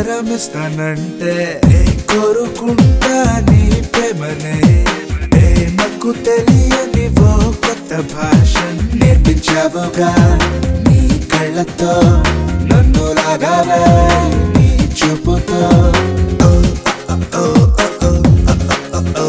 వరమిస్తానంటే ఏ కోరుకుంటా నీ ప్రేమనే ప్రేమకు తెలియని ఓ కొత్త భాష నేర్పించావుగా నీ కళ్ళతో నన్ను లాగావే నీ చూపుతో ఓ, ఓ, ఓ, ఓ, ఓ,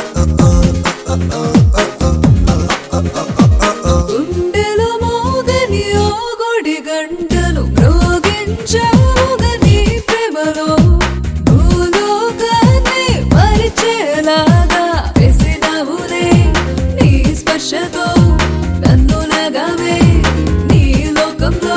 గుండెలో మోగని ఓ గుడి గంటలు మ్రోగించావుగా నీ ప్రేమలో భూలోకాన్ని మరిచేలాగా వేసినావులే నీ స్పర్శతో నన్ను నగవే నీ లోకంలో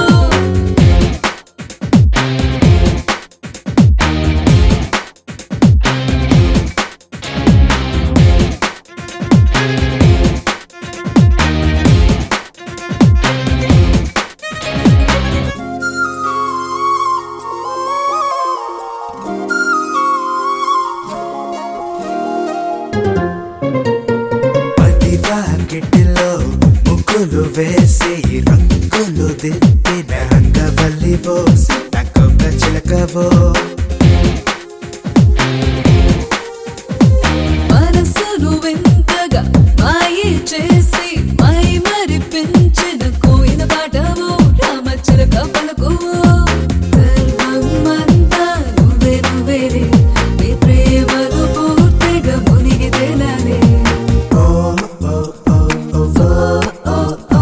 పదివాకిటిలో ముగ్గులు వేసి రంగులు దిద్దిన రంగవల్లివో సీతకొక చిలకవో మనసును వింతగా మాయి చేసి మై మరిపించిన కోయిన పాటవో రామచిలక పలుకువో సర్వమంతా నువ్వే నువ్వేలే నీ ప్రేమను పూర్తిగా మునిగి తేలాలే ఓ ఓ ఓ ఓ ఓ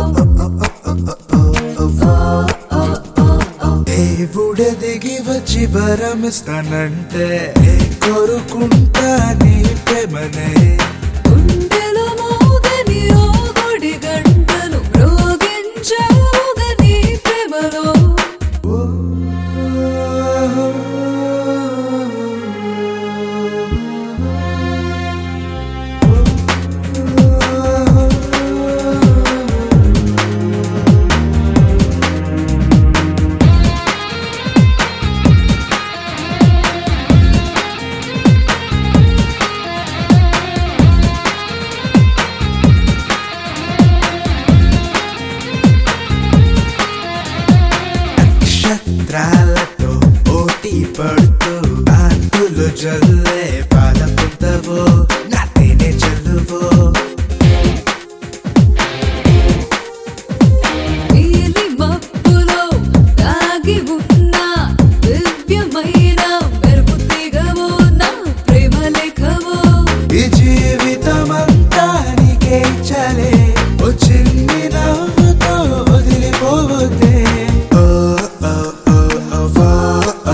దేవుడే దిగి వచ్చి వరమిస్తానంటే ఏ కోరుకుంటా నీ ప్రేమనే గుండెలో మోగని ఓ గుడి గంటలు మ్రోగించావుగా నీ ప్రేమలో నక్షత్రాలతో పోటీ పడుతూ కాంతులు జల్లే పాలపుంతవో నా తేనె చల్లువో నీలి మబ్బులో దాగి ఉన్న దివ్యమైన మెరుపు తీగవో నా ప్రేమ లేఖవో ఈ జీవితమంతా నీకే చలే ఓ చిన్ని నవ్వుతో వదిలిపోతే ఓ ఓ ఓ ఓ ఓ ఓ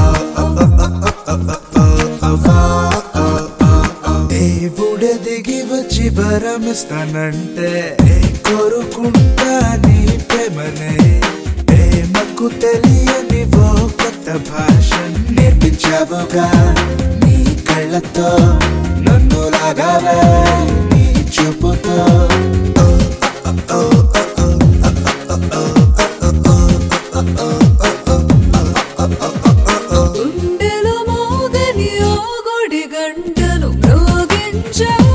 దేవుడే దిగి వచ్చి వరమిస్తానంటే ఏ కోరుకుంటా నీ ప్రేమనే ప్రేమకు తెలియని ఓ కొత్త భాష నేర్పించావుగా నీ కళ్ళతో నన్ను లాగావే నీ చూపుతో ఓ, ఓ, ఓ, ఓ, గుండెలో మోగని ఓ గుడి గంటలు మ్రోగించావు